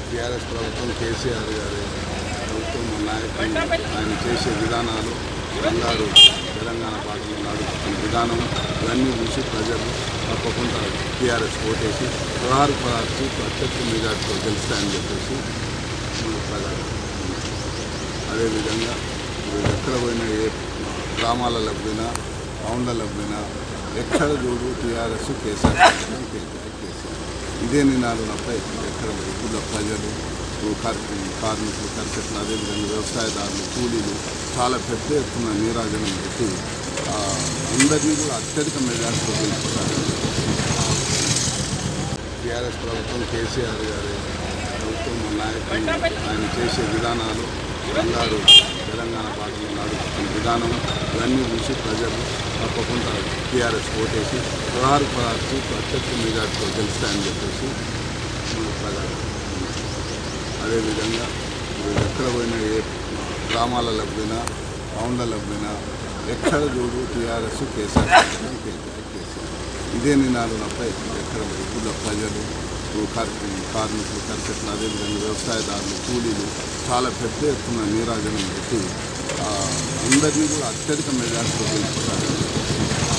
TRS ప్రభుత్వం కేసీఆర్ గారి ప్రభుత్వం మా నాయకులు ఆయన చేసే విధానాలు బంగారు తెలంగాణ పార్టీలో నడుపుతున్న విధానం ఇవన్నీ చూసి ప్రజలు తప్పకుండా టీఆర్ఎస్ ఓటేసి పదహారు పదహారు సీట్లు అత్యధిక మెజార్టీతో గెలుస్తాయని చెప్పేసి మన ప్రజలు అదేవిధంగా మీరు ఎక్కడ పోయినా ఏ గ్రామాలలో పోయినా టౌన్లలో పోయినా ఎక్కడ చూడు టీఆర్ఎస్ కేసీఆర్ కేసీఆర్ కేసీఆర్ ఇదే నినాదం తప్ప ఎక్కడ ఊళ్ళో ప్రజలు కార్- కార్మికులు కర్షకులు అదేవిధంగా వ్యవసాయదారులు కూలీలు చాలా పెద్ద ఎత్తున నీరాజనం పెట్టి ఆ, అందరినీ కూడా అత్యధిక మెజార్టీతో గెలుపుతారు టీఆర్ఎస్ ప్రభుత్వం కేసీఆర్ గారి ప్రభుత్వం మా నాయకులు ఆయన చేసే విధానాలు బంగారు తెలంగాణ పార్టీలో నడుపుతున్న విధానం ఇవన్నీ చూసి ప్రజలు తప్పకుండా టీఆర్ఎస్ ఓటేసి పదహారు పదహారు సీట్లు అత్యధిక మెజార్టీతో గెలుస్తాయని చెప్పేసి మన ప్రజలు అదేవిధంగా మీరు ఎక్కడ పోయినా ఏ గ్రామాలలో పోయినా టౌన్లలో పోయినా ఎక్కడ చూడు టీఆర్ఎస్ కేసీఆర్ కేసీఆర్ కేసీఆర్ ఇదే నినాదం తప్ప ఎక్కడ ఊళ్ళో ప్రజలు కార్- కార్మికులు కర్షకులు అదేవిధంగా వ్యవసాయదారులు కూలీలు చాలా పెద్ద ఎత్తున నీరాజనం పెట్టి ఆ, అందరినీ కూడా అత్యధిక మెజార్టీతో గెలుపుతారు